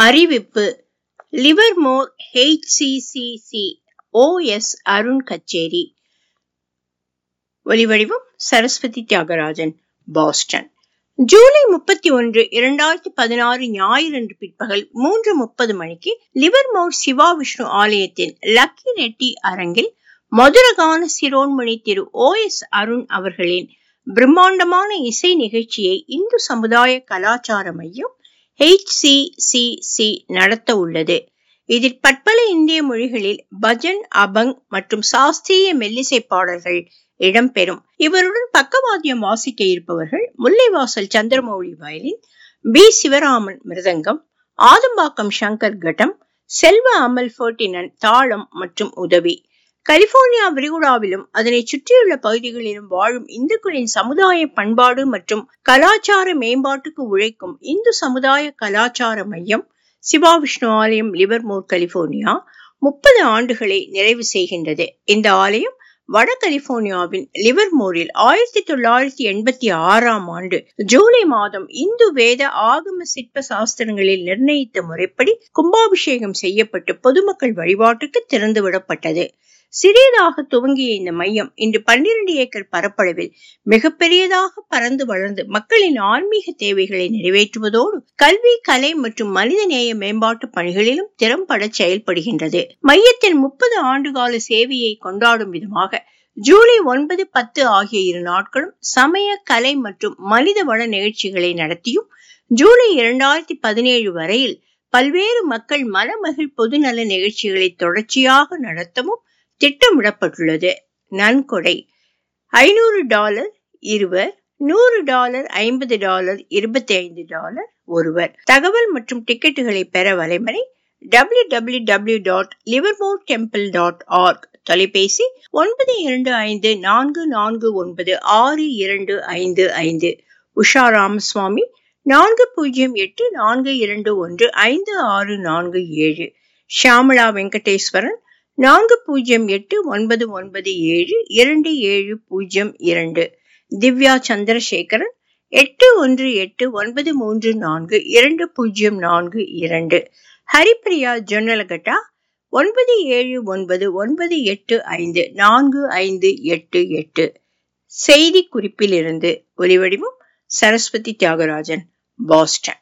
அறிவிப்பு Livermore ஹெச்சிசிசி OS Arun கச்சேரி ஒலிவடிவம் சரஸ்வதி தியாகராஜன் பாஸ்டன் ஜூலை முப்பத்தி ஒன்று இரண்டாயிரத்தி பதினாறு ஞாயிறன்று பிற்பகல் மூன்று முப்பது மணிக்கு லிவர்மோர் சிவா விஷ்ணு ஆலயத்தின் லக்கி ரெட்டி அரங்கில் மதுரகான சிரோன்மணி திரு ஓ எஸ் அருண் அவர்களின் பிரம்மாண்டமான இசை நிகழ்ச்சியை இந்து சமுதாய கலாச்சார மையம் ஹெச்சிசிசி நடத்த உள்ளது இதில் பற்பல இந்திய மொழிகளில் பஜன் அபங் மற்றும் சாஸ்திரிய மெல்லிசை பாடல்கள் இடம்பெறும் இவருடன் பக்கவாத்தியம் வாசிக்க இருப்பவர்கள் முல்லைவாசல் சந்திரமௌழி வயலின் பி சிவராமன் மிருதங்கம் ஆதம்பாக்கம் சங்கர் கட்டம் செல்வ அமல் ஃபர்டினன் தாளம் மற்றும் உதவி கலிபோர்னியா விரிகுடாவிலும் அதனை சுற்றியுள்ள பகுதிகளிலும் வாழும் இந்துக்களின் சமுதாய பண்பாடு மற்றும் கலாச்சார மேம்பாட்டுக்கு உழைக்கும் இந்து சமுதாய கலாச்சார மையம் சிவா விஷ்ணு ஆலயம் லிவர்மோர் கலிபோர்னியா முப்பது ஆண்டுகளை நிறைவு செய்கின்றது இந்த ஆலயம் வட கலிபோர்னியாவின் லிவர்மோரில் ஆயிரத்தி தொள்ளாயிரத்தி எண்பத்தி ஆறாம் ஆண்டு ஜூலை மாதம் இந்து வேத ஆகம சிற்ப சாஸ்திரங்களில் நிர்ணயித்த முறைப்படி கும்பாபிஷேகம் செய்யப்பட்டு பொதுமக்கள் வழிபாட்டுக்கு திறந்துவிடப்பட்டது சிறியதாக துவங்கிய இந்த மையம் இன்று பன்னிரண்டு ஏக்கர் பரப்பளவில் மிகப்பெரியதாக பறந்து வளர்ந்து மக்களின் ஆன்மீக தேவைகளை நிறைவேற்றுவதோடு கல்வி கலை மற்றும் மனிதநேய மேம்பாட்டு பணிகளிலும் திறம்பட செயல்படுகின்றது மையத்தின் முப்பது ஆண்டுகால சேவையை கொண்டாடும் விதமாக ஜூலை ஒன்பது பத்து ஆகிய இரு நாட்களும் சமய கலை மற்றும் மனித வள நிகழ்ச்சிகளை நடத்தியும் ஜூலை இரண்டாயிரத்தி பதினேழு வரையில் பல்வேறு மக்கள் மனமகிழ் பொதுநல நிகழ்ச்சிகளை தொடர்ச்சியாக நடத்தவும் திட்டமிடப்பட்டுள்ளது நன்கொடை ஐநூறு டாலர் இருவர் நூறு டாலர் ஐம்பது டாலர் இருபத்தி ஐந்து டாலர் ஒருவர் தகவல் மற்றும் டிக்கெட்டுகளை பெற வலைமறை W W W dot Livermore temple dot org தொலைபேசி ஒன்பது இரண்டு ஐந்து நான்கு நான்கு ஒன்பது ஆறு இரண்டு ஐந்து ஐந்து உஷா ராமசுவாமி நான்கு பூஜ்ஜியம் எட்டு நான்கு இரண்டு ஒன்று ஐந்து ஆறு நான்கு ஏழு ஷியாமலா வெங்கடேஸ்வரன் நான்கு பூஜ்ஜியம் எட்டு ஒன்பது ஒன்பது ஏழு இரண்டு ஏழு பூஜ்ஜியம் இரண்டு திவ்யா சந்திரசேகரன் எட்டு ஒன்று எட்டு ஒன்பது மூன்று நான்கு இரண்டு பூஜ்ஜியம் நான்கு இரண்டு ஹரிப்பிரியா ஜொன்னலகட்டா ஒன்பது ஏழு ஒன்பது ஒன்பது எட்டு ஐந்து நான்கு ஐந்து எட்டு எட்டு செய்தி குறிப்பிலிருந்து ஒலிவடிவம் சரஸ்வதி தியாகராஜன் பாஸ்டன்